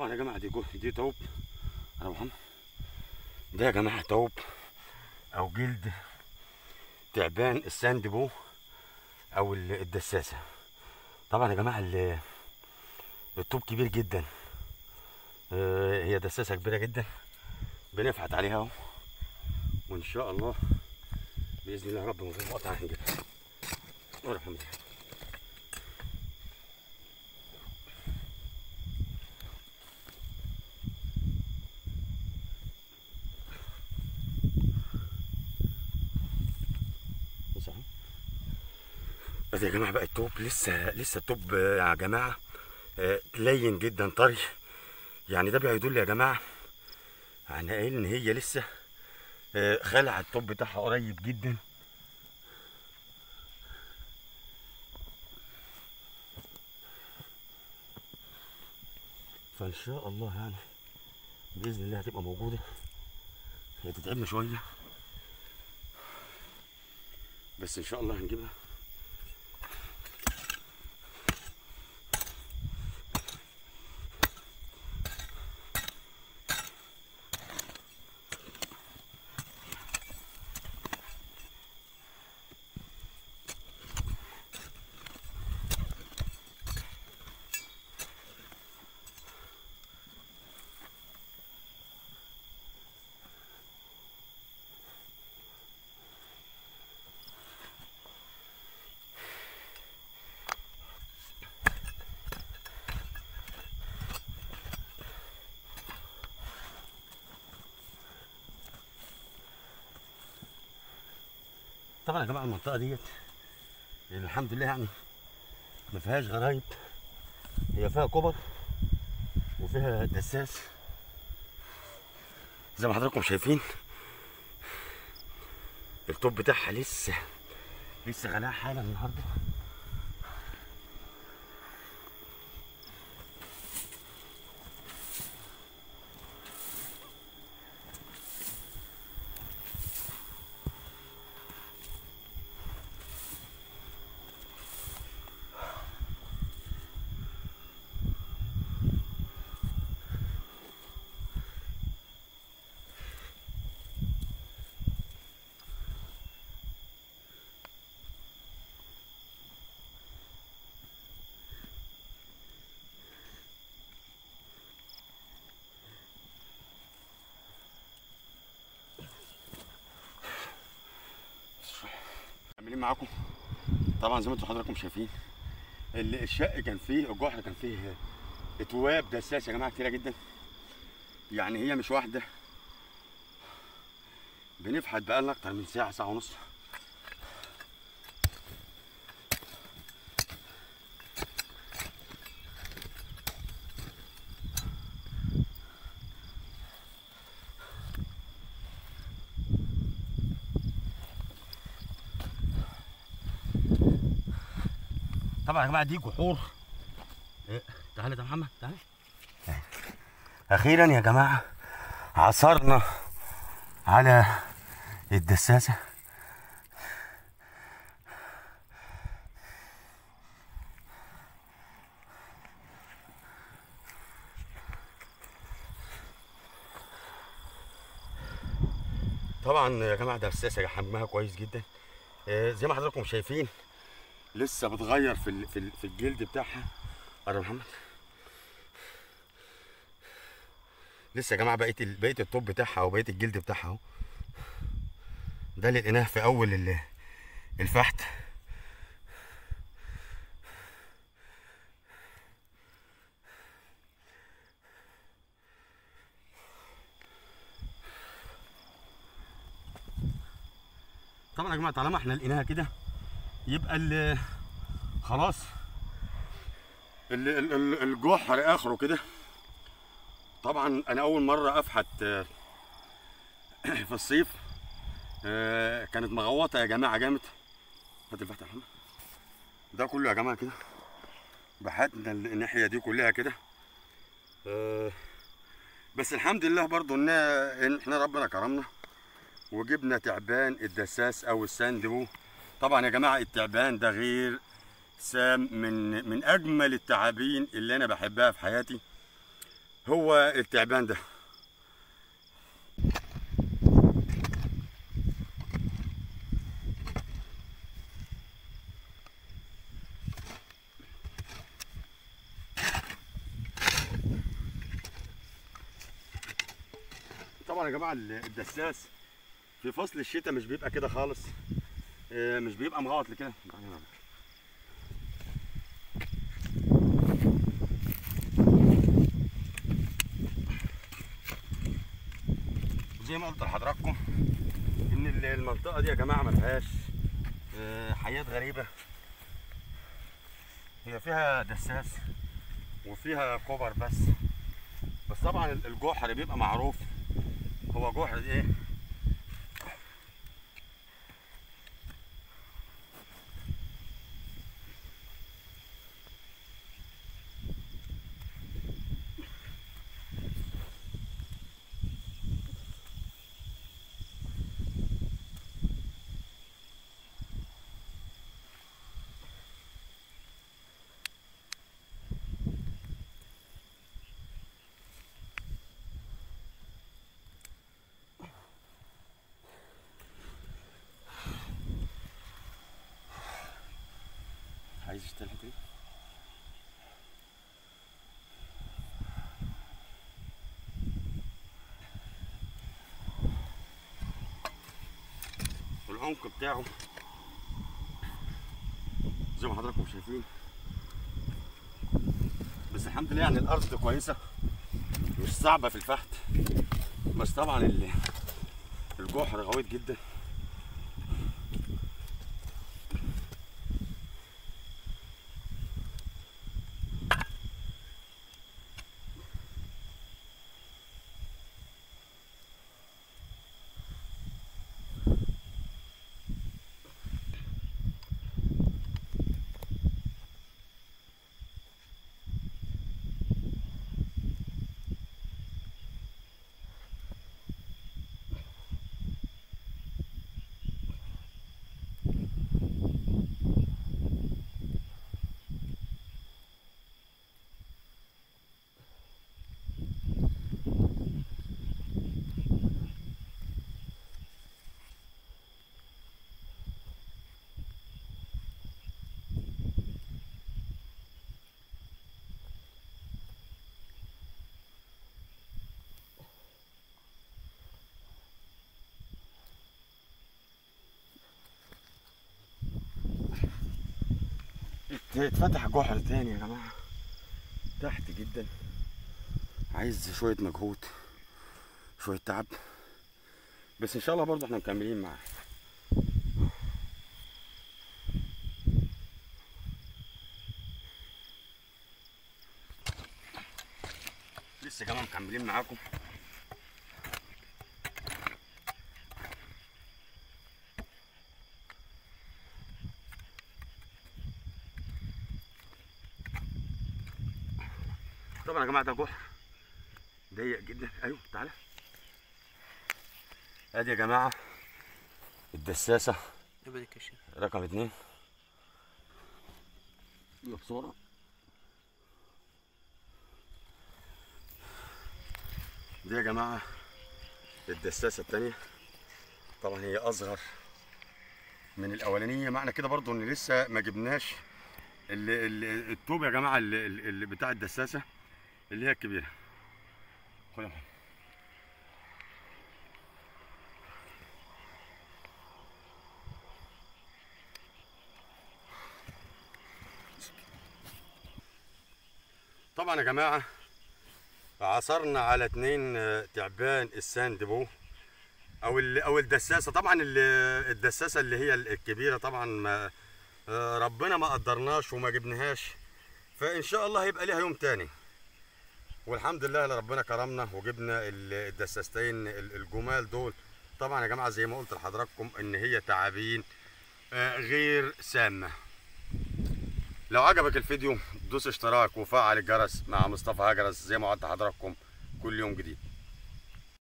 طبعا يا جماعه دي جو دي توب انا محمد ده يا جماعه توب او جلد تعبان الساندبو او ال- الدساسه طبعا يا جماعه ال- الطوب كبير جدا آه، هي دساسه كبيره جدا بنفحت عليها اهو وان شاء الله باذن الله رب من غير قطع هنجيبها نور الحمد لله بص اهو بس يا جماعه بقى التوب لسه لسه التوب آه، يا جماعه آه، لين جدا طري يعني ده بيدل يا جماعه على ايه ان هي لسه آه، خلع التوب بتاعها قريب جدا فان شاء الله يعني باذن الله هتبقى موجوده هي تتعبنا شويه بس ان شاء الله هنجيبها طبعا يا جماعه المنطقه ديت الحمد لله يعني ما فيهاش غرايب هي فيها كبر وفيها دساس زي ما حضراتكم شايفين التوب بتاعها لسه لسه غلاها حالا النهارده عاملين معاكم طبعا زي ما انتم حضراتكم شايفين ال- الشق كان فيه الجحر كان فيه اتواب دساس يا جماعه كتيره جدا يعني هي مش واحده بنفحت بقالنا اكتر من ساعه ساعه ونص طبعا يا جماعه دي جحور إيه، تعالى يا محمد تعالى اخيرا يا جماعه عثرنا على الدساسه طبعا يا جماعه دساسه حجمها كويس جدا آه، زي ما حضراتكم شايفين لسه بتغير في ال- في ال- في الجلد بتاعها قرب يا محمد لسه يا جماعه بقيت ال- بقيت الطوب بتاعها او بقيت الجلد بتاعها اهو ده اللي لقيناه في اول ال- الفحت طبعا يا جماعه طالما احنا لقيناها كده يبقى ال خلاص ال- ال- ال- الجحر اخره كده طبعا انا اول مره افحت آه، في الصيف آه، كانت مغوطه يا جماعه جامد هات الفتح يا محمد ده كله يا جماعه كده بحتنا ال- الناحيه دي كلها كده آه، بس الحمد لله برضو ان إن احنا ربنا كرمنا وجبنا تعبان الدساس او الساندبو طبعا يا جماعه التعبان ده غير سام من من اجمل التعابين اللي انا بحبها في حياتي هو التعبان ده طبعا يا جماعه الدساس في فصل الشتاء مش بيبقى كده خالص آه، مش بيبقى مغوط كده زي ما قلت لحضراتكم ان ال- المنطقه دي يا جماعه ما فيهاش آه، حياه غريبه هي فيها دساس وفيها كوبر بس بس طبعا الجحر بيبقى معروف هو جحر ايه عايز يشتغل الحته دي العمق بتاعه زي ما حضراتكم شايفين بس الحمد لله يعني الارض كويسه مش صعبه في الفحت بس طبعا ال- الجحر غويط جدا اتفتح جحر تاني يا جماعة تحت جدا عايز شوية مجهود شوية تعب بس ان شاء الله برضه احنا مكملين معاه لسه كمان مكملين معاكم طبعا يا جماعه ده جحر ضيق جدا ايوه تعالى ادي يا جماعه الدساسه يبقى كشف رقم اتنين يلا بسرعه دي يا جماعه الدساسه التانيه طبعا هي اصغر من الاولانيه معنى كده برضو ان لسه ما جبناش ال- ال- الطوب يا جماعه اللي, اللي بتاع الدساسه اللي هي الكبيره خد يا محمد طبعا يا جماعه عثرنا على اتنين آه، تعبان الساندبو او ال- او الدساسه طبعا ال- الدساسه اللي هي الكبيره طبعا ما آه، ربنا ما قدرناش وما جبناهاش فان شاء الله هيبقى ليها يوم تاني والحمد لله اللي ربنا كرمنا وجبنا ال- الدساستين ال- الجمال دول طبعا يا جماعه زي ما قلت لحضراتكم ان هي تعابين آه، غير سامه لو عجبك الفيديو دوس اشتراك وفعل الجرس مع مصطفى هجرس زي ما وعدت حضراتكم كل يوم جديد